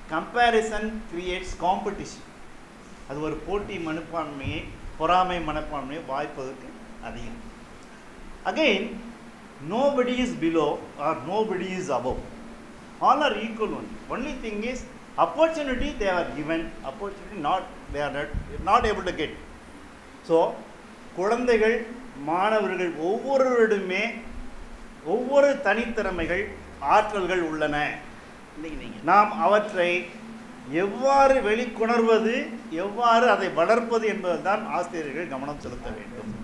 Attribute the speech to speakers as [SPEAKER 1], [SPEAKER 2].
[SPEAKER 1] comparison creates competition அது ஒரு போட்டி மனப்பான்மையை பொறாமை மனப்பான்மையை வாய்ப்பதற்கு அதிகம் again nobody is below or nobody is above all are equal only only thing is opportunity they are given opportunity not they are not, not able to get so குழந்தைகள் மாணவர்கள் ஒவ்வொருவரிடமே ஒவ்வொரு தனித்திறமைகள் ஆற்றல்கள் உள்ளன நாம் அவற்றை எவ்வாறு வெளிக்கொணர்வது எவ்வாறு அதை வளர்ப்பது என்பதுதான் ஆசிரியர்கள் கவனம் செலுத்த வேண்டும்